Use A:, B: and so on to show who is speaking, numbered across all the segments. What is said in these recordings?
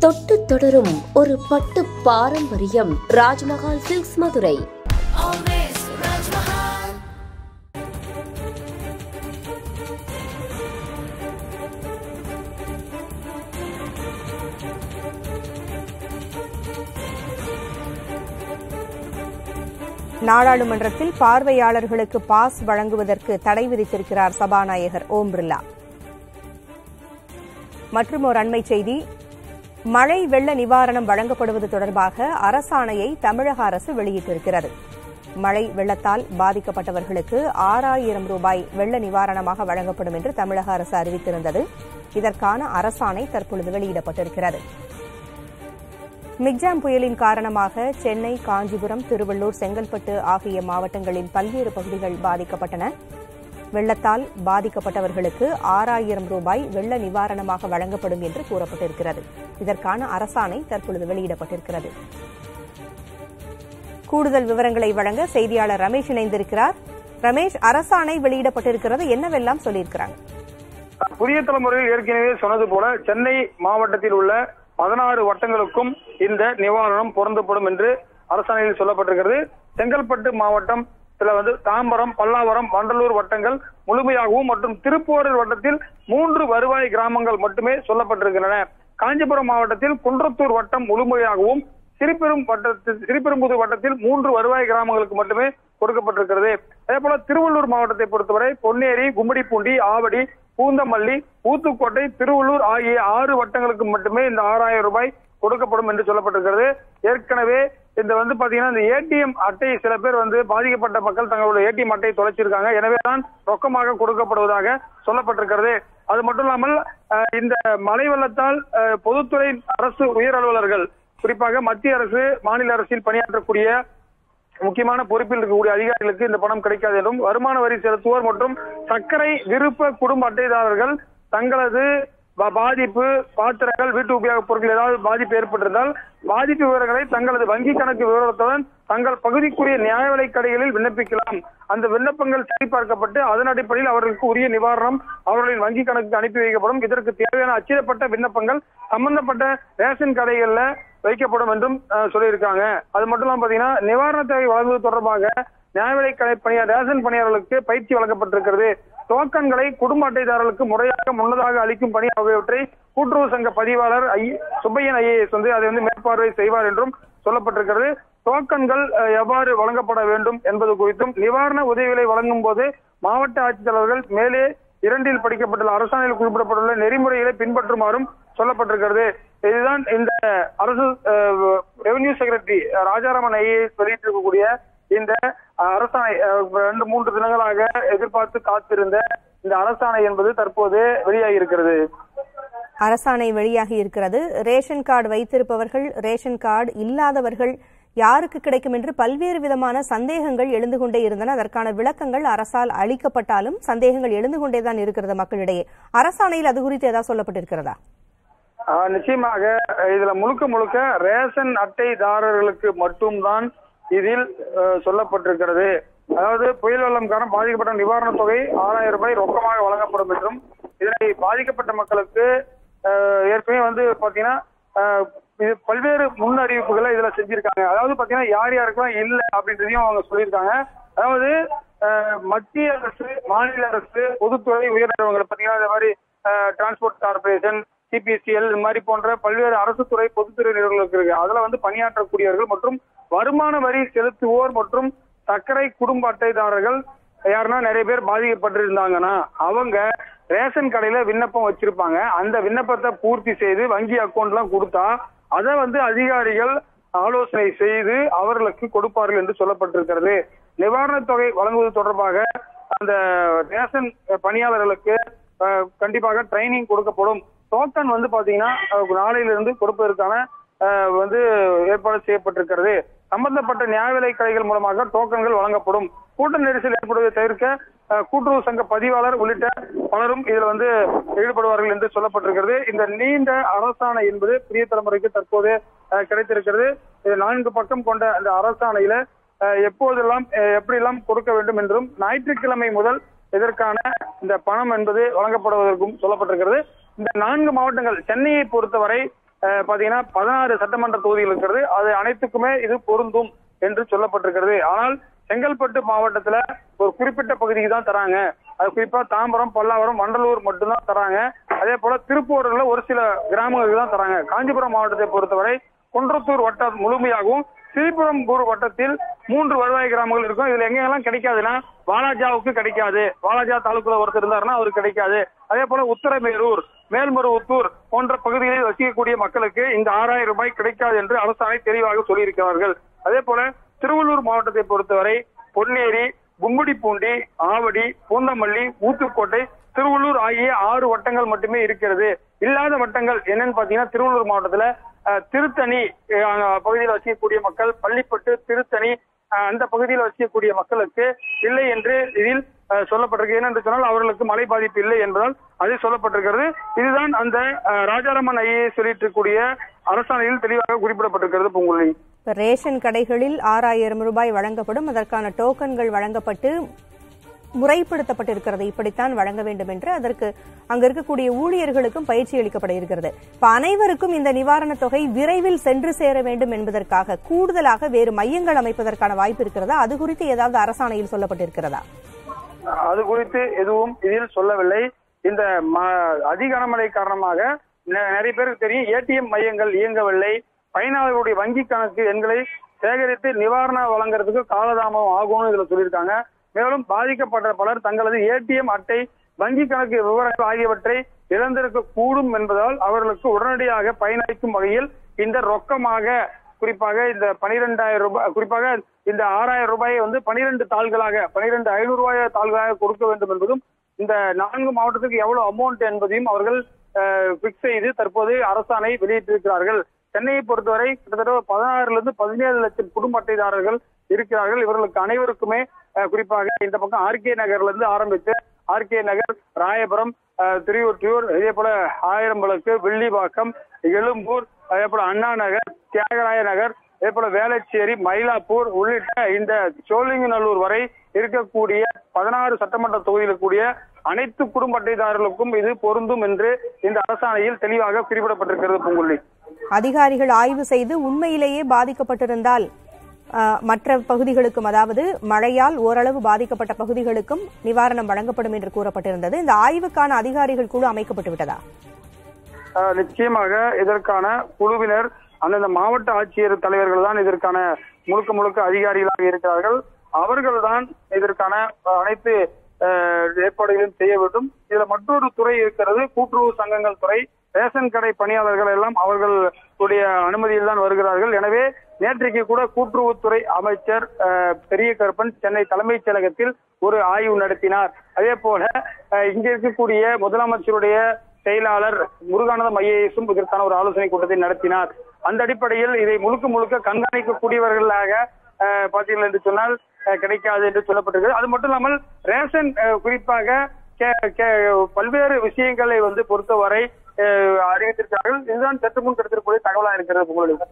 A: தொட்டு தொடரும் ஒரு பட்டு பாரம்பரியம் Rajmahal silks Madurai
B: Always Raj Mahal.
C: நாடாளுமன்றத்தில் பார்வையாளர்களுக்கு பாஸ் வழங்குவதற்கு தடை விதித்திருக்கிறார் சபாநாயகர் ஓம் பிர்லா மற்றும் ஒரு அண்மை செய்தி மழை வெள்ள நிவாரணம் வழங்கப்படுவது தொடர்பாக அரசாணையை தமிழக அரசு வெளியிட்டிருக்கிறது மழை வெள்ளத்தால் பாதிக்கப்பட்டவர்களுக்கு ஆறாயிரம் ரூபாய் வெள்ள நிவாரணமாக வழங்கப்படும் என்று தமிழக அரசு அறிவித்திருந்தது இதற்கான அரசாணை தற்பொழுது வெளியிடப்பட்டிருக்கிறது மிக்ஜாம் புயலின் காரணமாக சென்னை காஞ்சிபுரம் திருவள்ளூர் செங்கல்பட்டு ஆகிய மாவட்டங்களின் பல்வேறு பகுதிகள் பாதிக்கப்பட்டன வெள்ளத்தால் பாதிக்கப்பட்டவர்களுக்கு ஆறாயிரம் ரூபாய் வெள்ள நிவாரணமாக வழங்கப்படும் என்று கூறப்பட்டிருக்கிறது இதற்கான அரசாணை தற்பொழுது வெளியிடப்பட்டிருக்கிறது கூடுதல் விவரங்களை வழங்க செய்தியாளர் ரமேஷ் இணைந்திருக்கிறார் ரமேஷ் அரசாணை வெளியிடப்பட்டிருக்கிறது என்னவெல்லாம் சொல்லியிருக்கிறாங்க
D: புதிய தலைமுறையில் ஏற்கனவே சொன்னது போல சென்னை மாவட்டத்தில் உள்ள பதினாறு வட்டங்களுக்கும் இந்த நிவாரணம் பொருந்தப்படும் என்று அரசாணையில் சொல்லப்பட்டிருக்கிறது செங்கல்பட்டு மாவட்டம் இதுல வந்து தாம்பரம் பல்லாவரம் வண்டலூர் வட்டங்கள் முழுமையாகவும் மற்றும் திருப்போரூர் வட்டத்தில் மூன்று வருவாய் கிராமங்கள் மட்டுமே சொல்லப்பட்டிருக்கின்றன காஞ்சிபுரம் மாவட்டத்தில் குன்றத்தூர் வட்டம் முழுமையாகவும் சிறுபெரும் வட்டத்தில் சிறுபெரும்புதூர் வட்டத்தில் மூன்று வருவாய் கிராமங்களுக்கு மட்டுமே கொடுக்கப்பட்டிருக்கிறது அதே போல திருவள்ளூர் மாவட்டத்தை பொறுத்தவரை பொன்னேரி கும்மிடிப்பூண்டி ஆவடி பூந்தமல்லி ஊத்துக்கோட்டை திருவள்ளூர் ஆகிய ஆறு வட்டங்களுக்கு மட்டுமே இந்த ஆறாயிரம் ரூபாய் கொடுக்கப்படும் என்று சொல்லப்பட்டிருக்கிறது ஏற்கனவே இந்த வந்து பாத்தீங்கன்னா இந்த ஏடிஎம் அட்டை சில பேர் வந்து பாதிக்கப்பட்ட மக்கள் தங்களுடைய ஏடிஎம் அட்டையை தொலைச்சிருக்காங்க எனவே தான் ரொக்கமாக கொடுக்கப்படுவதாக சொல்லப்பட்டிருக்கிறது அது மட்டும் இல்லாமல் அஹ், இந்த மழை வெள்ளத்தால் அஹ், பொதுத்துறை அரசு உயர் அலுவலர்கள் குறிப்பாக மத்திய அரசு மாநில அரசில் பணியாற்றக்கூடிய முக்கியமான பொறுப்பில் இருக்கக்கூடிய அதிகாரிகளுக்கு இந்த பணம் கிடைக்காது என்றும் வருமான வரி செலுத்துவோர் மற்றும் சர்க்கரை விருப்ப குடும்ப அட்டைதாரர்கள் தங்களது பா- பாதிப்பு பாத்திரங்கள் வீட்டு உபயோகப் பொருட்கள் ஏதாவது பாதிப்பு ஏற்பட்டிருந்தால் பாதிப்பு விவரங்களை தங்களது வங்கி கணக்கு விவரத்துடன் தங்கள் பகுதிக்குரிய நியாய விலைக் கடைகளில் விண்ணப்பிக்கலாம் அந்த விண்ணப்பங்கள் சரிபார்க்கப்பட்டு அதன் அடிப்படையில் அவர்களுக்கு உரிய நிவாரணம் அவர்களின் வங்கி கணக்கு அனுப்பி வைக்கப்படும் இதற்கு தேவையான அச்சிடப்பட்ட விண்ணப்பங்கள் சம்பந்தப்பட்ட ரேஷன் கடைகள்ல வைக்கப்படும் என்றும் அஹ், சொல்லியிருக்காங்க அது மட்டும் இல்லாம பாத்தீங்கன்னா நிவாரண தேவை வழங்குவது தொடர்பாக நியாய விலைக் கடை பணியார் ரேஷன் பணியாளர்களுக்கு பயிற்சி வழங்கப்பட்டிருக்கிறது டோக்கன்களை குடும்ப அட்டைதாரர்களுக்கு முறையாக முன்னதாக அளிக்கும் பணி ஆகியவற்றை கூட்டுறவு சங்க பதிவாளர் ஐ சுப்பையன் ஐஏஎஸ் வந்து அதை வந்து மேற்பார்வை செய்வார் என்றும் சொல்லப்பட்டிருக்கிறது டோக்கன்கள் அஹ், எவ்வாறு வழங்கப்பட வேண்டும் என்பது குறித்தும் நிவாரண உதவிகளை வழங்கும் போது மாவட்ட ஆட்சித்தலைவர்கள் மேலே இரண்டில் படிக்கப்பட்டுள்ள அரசாணையில் குறிப்பிடப்பட்டுள்ள நெறிமுறைகளை பின்பற்றுமாறும் சொல்லப்பட்டிருக்கிறது இதுதான் இந்த அரசு ரெவென்யூ செக்ரட்டரி ராஜாராமன் ஐஏஎஸ் வெளியிட்டிருக்கக்கூடிய இந்த அஹ், அரசாணை அஹ், ரெண்டு மூன்று தினங்களாக எதிர்பார்த்து காத்திருந்த இந்த அரசாணை என்பது தற்போது வெளியாகி இருக்கிறது
C: அரசாணை வெளியாகி இருக்கிறது ரேஷன் கார்டு வைத்திருப்பவர்கள் ரேஷன் கார்டு இல்லாதவர்கள் யாருக்கு கிடைக்கும் என்று பல்வேறு விதமான சந்தேகங்கள் எழுந்து கொண்டே இருந்தன அதற்கான விளக்கங்கள் அரசால் அளிக்கப்பட்டாலும் சந்தேகங்கள் எழுந்து கொண்டேதான் இருக்கிறது மக்களிடையே அரசாணையில் அது குறித்து ஏதாவது சொல்லப்பட்டிருக்கிறதா
D: ஆஹ் நிச்சயமாக அஹ் இதுல முழுக்க முழுக்க ரேஷன் அட்டைதாரர்களுக்கு மட்டும்தான் இதில் அஹ், சொல்லப்பட்டிருக்கிறது அதாவது புயல் வெள்ளம் காரணம் பாதிக்கப்பட்ட நிவாரணத் தொகை ஆறாயிரம் ரூபாய் ரொக்கமாக வழங்கப்படும் என்றும் இதனை பாதிக்கப்பட்ட மக்களுக்கு அஹ், ஏற்கனவே வந்து பாத்தீங்கன்னா அஹ், இது பல்வேறு முன் அறிவிப்புகளை இதுல செஞ்சிருக்காங்க அதாவது பாத்தீங்கன்னா யார் யாருக்கெல்லாம் இல்ல அப்படின்றதையும் அவங்க சொல்லியிருக்காங்க அதாவது அஹ், மத்திய அரசு மாநில அரசு பொதுத்துறை உயர் நிறுவனங்கள் பாத்தீங்கன்னா இந்த மாதிரி டிரான்ஸ்போர்ட் கார்பரேஷன் சிபிசிஎல் இந்த மாதிரி போன்ற பல்வேறு அரசு துறை பொதுத்துறை நிறுவனங்களுக்கு இருக்கு அதுல வந்து பணியாற்றக்கூடியவர்கள் மற்றும் வருமான வரி செலுத்துவோர் மற்றும் சர்க்கரை குடும்ப அட்டைதாரர்கள் யாருன்னா நிறைய பேர் பாதிக்கப்பட்டிருந்தாங்கன்னா அவங்க ரேஷன் கடையில விண்ணப்பம் வச்சிருப்பாங்க அந்த விண்ணப்பத்தை பூர்த்தி செய்து வங்கி அக்கௌண்ட்லாம் கொடுத்தா அதை வந்து அதிகாரிகள் ஆலோசனை செய்து அவர்களுக்கு கொடுப்பார்கள் என்று சொல்லப்பட்டிருக்கிறது நிவாரணத் தொகை வழங்குவது தொடர்பாக அந்த ரேஷன் பணியாளர்களுக்கு அஹ், கண்டிப்பாக ட்ரைனிங் கொடுக்கப்படும் டோக்கன் வந்து பாத்தீங்கன்னா அஹ், நாளையிலிருந்து கொடுப்பதற்கான அஹ், வந்து ஏற்பாடு செய்யப்பட்டிருக்கிறது சம்பந்தப்பட்ட நியாய விலைக் கடைகள் மூலமாக டோக்கன்கள் வழங்கப்படும் கூட்ட நெரிசல் ஏற்படுவதை தவிர்க்க அஹ், கூட்டுறவு சங்க பதிவாளர் உள்ளிட்ட பலரும் இதுல வந்து ஈடுபடுவார்கள் என்று சொல்லப்பட்டிருக்கிறது இந்த நீண்ட அரசாணை என்பது புதிய தலைமுறைக்கு தற்போது அஹ், கிடைத்திருக்கிறது இது நான்கு பக்கம் கொண்ட அந்த அரசாணையில அஹ், எப்போதெல்லாம் அஹ், எப்படியெல்லாம் கொடுக்க வேண்டும் என்றும் ஞாயிற்றுக்கிழமை முதல் இதற்கான இந்த பணம் என்பது வழங்கப்படுவதற்கும் சொல்லப்பட்டிருக்கிறது இந்த நான்கு மாவட்டங்கள் சென்னையை பொறுத்தவரை அஹ், பாத்தீங்கன்னா பதினாறு சட்டமன்ற தொகுதிகள் இருக்கிறது அது அனைத்துக்குமே இது பொருந்தும் என்று சொல்லப்பட்டிருக்கிறது ஆனால் செங்கல்பட்டு மாவட்டத்துல ஒரு குறிப்பிட்ட பகுதிக்கு தான் தராங்க அது குறிப்பா தாம்பரம் பல்லாவரம் வண்டலூர் மட்டும்தான் தராங்க அதே போல திருப்பூர்ல ஒரு சில கிராமங்களுக்கு தான் தராங்க காஞ்சிபுரம் மாவட்டத்தை பொறுத்தவரை குன்றத்தூர் வட்டம் முழுமையாகவும் ஸ்ரீபெரும்பூர் வட்டத்தில் மூன்று வருவாய் கிராமங்கள் இருக்கும் இதுல எங்கெல்லாம் கிடைக்காதுன்னா வாலாஜாவுக்கு கிடைக்காது வாலாஜா தாலுக்குல ஒருத்தர் இருந்தாருன்னா அவருக்கு கிடைக்காது அதே போல உத்தரமேரூர் மேல்மருவத்தூர் போன்ற பகுதிகளில் வசிக்கக்கூடிய மக்களுக்கு இந்த ஆறாயிரம் ரூபாய் கிடைக்காது என்று அரசாணை தெளிவாக சொல்லியிருக்கிறார்கள் அதே போல திருவள்ளூர் மாவட்டத்தை பொறுத்தவரை பொன்னேரி கும்மிடிப்பூண்டி ஆவடி பூந்தமல்லி ஊத்துக்கோட்டை திருவள்ளூர் ஆகிய ஆறு வட்டங்கள் மட்டுமே இருக்கிறது இல்லாத வட்டங்கள் என்னன்னு பாத்தீங்கன்னா திருவள்ளூர் மாவட்டத்துல அஹ், திருத்தணி அஹ், அங்க பகுதியில் வசிக்கக்கூடிய மக்கள் பள்ளிப்பட்டு திருத்தணி அஹ், அந்த பகுதியில் வசிக்கக்கூடிய மக்களுக்கு இல்லை என்று இதில் அஹ், சொல்லப்பட்டிருக்கு ஏனென்று சொன்னால் அவர்களுக்கு மழை பாதிப்பு இல்லை என்பதால் அது சொல்லப்பட்டிருக்கிறது இதுதான் அந்த அஹ், ராஜாராமன் ஐஏ சொல்லிட்டு இருக்கக்கூடிய அரசாணையில் தெளிவாக குறிப்பிடப்பட்டிருக்கிறது பூங்குழலி
C: இப்ப ரேஷன் கடைகளில் ஆறாயிரம் ரூபாய் வழங்கப்படும் அதற்கான டோக்கன்கள் வழங்கப்பட்டு முறைப்படுத்தப்பட்டிருக்கிறது இப்படித்தான் வழங்க வேண்டும் என்று அதற்கு அங்க இருக்கக்கூடிய ஊழியர்களுக்கும் பயிற்சி அளிக்கப்பட இருக்கிறது இப்ப அனைவருக்கும் இந்த நிவாரணத் தொகை விரைவில் சென்று சேர வேண்டும் என்பதற்காக கூடுதலாக வேறு மையங்கள் அமைப்பதற்கான வாய்ப்பு இருக்கிறதா அது குறித்து ஏதாவது அரசாணையில் சொல்லப்பட்டிருக்கிறதா
D: அது குறித்து எதுவும் இதில் சொல்லவில்லை இந்த ம- அதிக கனமழை காரணமாக நெ- நிறைய பேருக்கு தெரியும் ஏடிஎம் மையங்கள் இயங்கவில்லை பயனாளர்களுடைய வங்கி கணக்கு எண்களை சேகரித்து நிவாரணம் வழங்குறதுக்கு காலதாமதம் ஆகும்னு இதுல சொல்லியிருக்காங்க மேலும் பாதிக்கப்பட்ட பலர் தங்களது ஏடிஎம் அட்டை வங்கி கணக்கு விவரங்கள் ஆகியவற்றை இழந்திருக்க கூடும் என்பதால் அவர்களுக்கு உடனடியாக பயனளிக்கும் வகையில் இந்த ரொக்கமாக குறிப்பாக இந்த பனிரெண்டாயிரம் ரூபாய் குறிப்பாக இந்த ஆறாயிரம் ரூபாயை வந்து பனிரெண்டு தாள்களாக பனிரெண்டு ஐநூறு ரூபாய் தாள்களாக கொடுக்க வேண்டும் என்பதும் இந்த நான்கு மாவட்டத்துக்கு எவ்வளவு அமௌண்ட் என்பதையும் அவர்கள் பிக்ஸ் செய்து தற்போது அரசாணை வெளியிட்டிருக்கிறார்கள் சென்னையை பொறுத்தவரை கிட்டத்தட்ட பதினாறுல இருந்து பதினேழு லட்சம் குடும்ப அட்டைதாரர்கள் இருக்கிறார்கள் இவர்களுக்கு அனைவருக்குமே அஹ், குறிப்பாக இந்த பக்கம் ஆர்கே நகர்ல இருந்து ஆரம்பித்து ஆர்கே நகர் ராயபுரம் அஹ், திருவொற்றியூர் இதே போல ஆயிரம்பலக்கு வெள்ளிவாக்கம் எழும்பூர் அதே போல அண்ணா நகர் தியாகராய நகர் அதே போல வேளச்சேரி மயிலாப்பூர் உள்ளிட்ட இந்த சோழிங்கநல்லூர் வரை இருக்கக்கூடிய பதினாறு சட்டமன்ற தொகுதியில் கூடிய அனைத்து குடும்ப அட்டைதாரர்களுக்கும் இது பொருந்தும் என்று இந்த அரசாணையில் தெளிவாக குறிப்பிடப்பட்டிருக்கிறது பூங்குள்ளி
C: அதிகாரிகள் ஆய்வு செய்து உண்மையிலேயே பாதிக்கப்பட்டிருந்தால் அஹ், மற்ற பகுதிகளுக்கும் அதாவது மழையால் ஓரளவு பாதிக்கப்பட்ட பகுதிகளுக்கும் நிவாரணம் வழங்கப்படும் என்று கூறப்பட்டிருந்தது இந்த ஆய்வுக்கான அதிகாரிகள் குழு அமைக்கப்பட்டு விட்டதா
D: அஹ், நிச்சயமாக இதற்கான குழுவினர் அந்தந்த மாவட்ட ஆட்சியர் தலைவர்கள் தான் இதற்கான முழுக்க முழுக்க அதிகாரிகளாக இருக்கிறார்கள் அவர்கள் தான் இதற்கான அஹ், அனைத்து அஹ், ஏற்பாடுகளையும் செய்ய வேண்டும் இதுல மற்றொரு துறை இருக்கிறது கூட்டுறவு சங்கங்கள் துறை ரேஷன் கடை பணியாளர்கள் எல்லாம் அவர்களுடைய அனுமதியில் தான் வருகிறார்கள் எனவே நேற்றைக்கு கூட கூட்டுறவுத்துறை அமைச்சர் அஹ், பெரிய கருப்பன் சென்னை தலைமைச் செயலகத்தில் ஒரு ஆய்வு நடத்தினார் அதே போல அஹ், இங்க இருக்கக்கூடிய முதலமைச்சருடைய செயலாளர் முருகானந்தம் ஐஏஎஸும் இதற்கான ஒரு ஆலோசனை கூட்டத்தை நடத்தினார் அந்த அடிப்படையில் இதை முழுக்க முழுக்க கண்காணிக்கக்கூடியவர்களாக அஹ், பார்த்தீர்கள் என்று சொன்னால் அஹ், கிடைக்காது என்று சொல்லப்பட்டிருக்கிறது அது மட்டும் இல்லாமல் ரேஷன் அஹ், குறிப்பாக கே- கே- பல்வேறு விஷயங்களை வந்து பொறுத்தவரை அஹ், அறிவித்திருக்கிறார்கள் இதுதான் சற்று முன் கிடைத்திருக்கக்கூடிய தகவலா இருக்கிறது உங்களுக்கு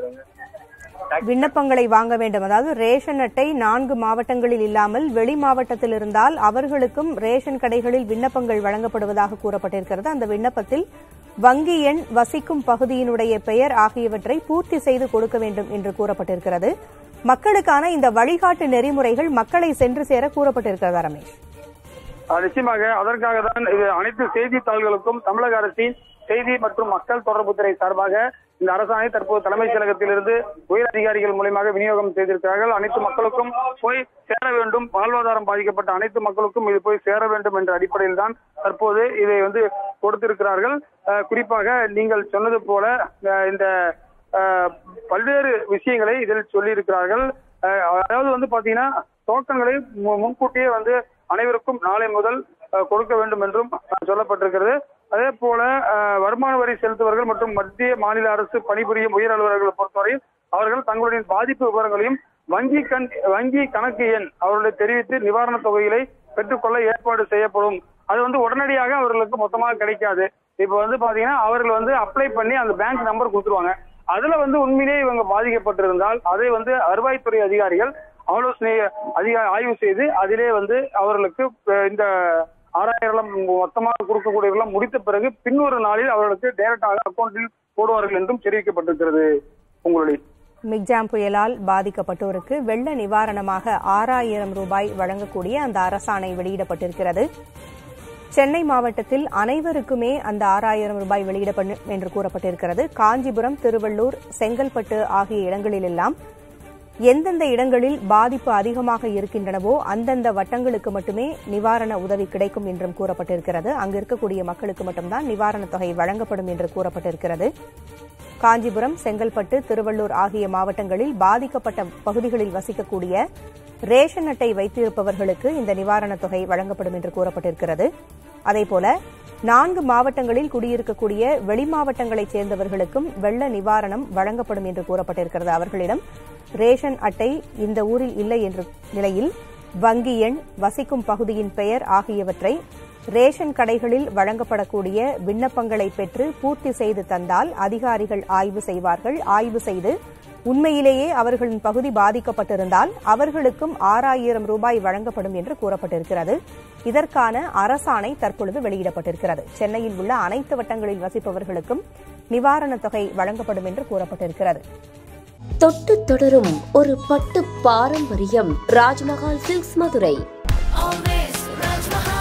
C: விண்ணப்பங்களை வாங்க வேண்டும் அதாவது ரேஷன் அட்டை நான்கு மாவட்டங்களில் இல்லாமல் வெளி மாவட்டத்தில் இருந்தால் அவர்களுக்கும் ரேஷன் கடைகளில் விண்ணப்பங்கள் வழங்கப்படுவதாக கூறப்பட்டிருக்கிறது அந்த விண்ணப்பத்தில் வங்கி எண் வசிக்கும் பகுதியினுடைய பெயர் ஆகியவற்றை பூர்த்தி செய்து கொடுக்க வேண்டும் என்று கூறப்பட்டிருக்கிறது மக்களுக்கான இந்த வழிகாட்டு நெறிமுறைகள் மக்களை சென்று சேர கூறப்பட்டிருக்கிறதா ரமேஷ்
D: அஹ் நிச்சயமாக அதற்காக தான் இது அனைத்து செய்தித்தாள்களுக்கும் தமிழக அரசின் செய்தி மற்றும் மக்கள் தொடர்புத்துறை சார்பாக இந்த அரசாணை தற்போது தலைமைச் செயலகத்திலிருந்து உயர் அதிகாரிகள் மூலியமாக விநியோகம் செய்திருக்கிறார்கள் அனைத்து மக்களுக்கும் போய் சேர வேண்டும் வாழ்வாதாரம் பாதிக்கப்பட்ட அனைத்து மக்களுக்கும் இது போய் சேர வேண்டும் என்ற அடிப்படையில் தான் தற்போது இதை வந்து கொடுத்திருக்கிறார்கள் அஹ் குறிப்பாக நீங்கள் சொன்னது போல அஹ் இந்த அஹ் பல்வேறு விஷயங்களை இதில் சொல்லியிருக்கிறார்கள் அஹ் அதாவது வந்து பாத்தீங்கன்னா டோக்கன்களை மு- முன்கூட்டியே வந்து அனைவருக்கும் நாளை முதல் அஹ், கொடுக்க வேண்டும் என்றும் அஹ், சொல்லப்பட்டிருக்கிறது அதே போல அஹ், வருமான வரி செலுத்துவர்கள் மற்றும் மத்திய மாநில அரசு பணிபுரியும் உயர் அலுவலர்களை பொறுத்தவரையில் அவர்கள் தங்களுடைய பாதிப்பு விவரங்களையும் வங்கி கண் வங்கி கணக்கு எண் அவர்களை தெரிவித்து நிவாரணத் தொகைகளை பெற்றுக்கொள்ள ஏற்பாடு செய்யப்படும் அது வந்து உடனடியாக அவர்களுக்கு மொத்தமாக கிடைக்காது இப்ப வந்து பாத்தீங்கன்னா அவர்கள் வந்து அப்ளை பண்ணி அந்த பேங்க் நம்பர் கொடுத்துருவாங்க அதுல வந்து உண்மையிலேயே இவங்க பாதிக்கப்பட்டிருந்தால் அதை வந்து வருவாய்த்துறை அதிகாரிகள் ஆலோசனை அதிக ஆய்வு செய்து அதிலே வந்து அவர்களுக்கு அஹ், இந்த ஆறாயிரம் மொத்தமாக கொடுக்கக்கூடியவர்கள் முடித்த பிறகு பின்னொரு நாளில் அவர்களுக்கு டைரக்டாக அக்கௌண்டில் போடுவார்கள் என்றும் தெரிவிக்கப்பட்டிருக்கிறது உங்களுடைய
C: மிக்ஜாம் புயலால் பாதிக்கப்பட்டோருக்கு வெள்ள நிவாரணமாக ஆறாயிரம் ரூபாய் வழங்கக்கூடிய அந்த அரசாணை வெளியிடப்பட்டிருக்கிறது சென்னை மாவட்டத்தில் அனைவருக்குமே அந்த ஆறாயிரம் ரூபாய் வெளியிடப்படும் என்று கூறப்பட்டிருக்கிறது காஞ்சிபுரம் திருவள்ளூர் செங்கல்பட்டு ஆகிய இடங்களிலெல்லாம் எந்தெந்த இடங்களில் பாதிப்பு அதிகமாக இருக்கின்றனவோ அந்தந்த வட்டங்களுக்கு மட்டுமே நிவாரண உதவி கிடைக்கும் என்றும் கூறப்பட்டிருக்கிறது அங்கு இருக்கக்கூடிய மக்களுக்கு மட்டும்தான் நிவாரணத் தொகை வழங்கப்படும் என்று கூறப்பட்டிருக்கிறது காஞ்சிபுரம் செங்கல்பட்டு திருவள்ளூர் ஆகிய மாவட்டங்களில் பாதிக்கப்பட்ட பகுதிகளில் வசிக்கக்கூடிய ரேஷன் அட்டை வைத்திருப்பவர்களுக்கு இந்த நிவாரணத் தொகை வழங்கப்படும் என்று கூறப்பட்டிருக்கிறது அதேபோல நான்கு மாவட்டங்களில் குடியிருக்கக்கூடிய வெளி மாவட்டங்களைச் சேர்ந்தவர்களுக்கும் வெள்ள நிவாரணம் வழங்கப்படும் என்று கூறப்பட்டிருக்கிறது அவர்களிடம் ரேஷன் அட்டை இந்த ஊரில் இல்லை என்ற நிலையில் வங்கி எண் வசிக்கும் பகுதியின் பெயர் ஆகியவற்றை ரேஷன் கடைகளில் வழங்கப்படக்கூடிய விண்ணப்பங்களை பெற்று பூர்த்தி செய்து தந்தால் அதிகாரிகள் ஆய்வு செய்வார்கள் ஆய்வு செய்து உண்மையிலேயே அவர்களின் பகுதி பாதிக்கப்பட்டிருந்தால் அவர்களுக்கும் ஆறாயிரம் ரூபாய் வழங்கப்படும் என்று கூறப்பட்டிருக்கிறது இதற்கான அரசாணை தற்பொழுது வெளியிடப்பட்டிருக்கிறது சென்னையில் உள்ள அனைத்து வட்டங்களில் வசிப்பவர்களுக்கும் நிவாரணத் தொகை வழங்கப்படும் என்று கூறப்பட்டிருக்கிறது
A: தொட்டு தொடரும் ஒரு பட்டு பாரம்பரியம் Rajmahal silks Madurai
B: Always Raj Mahal.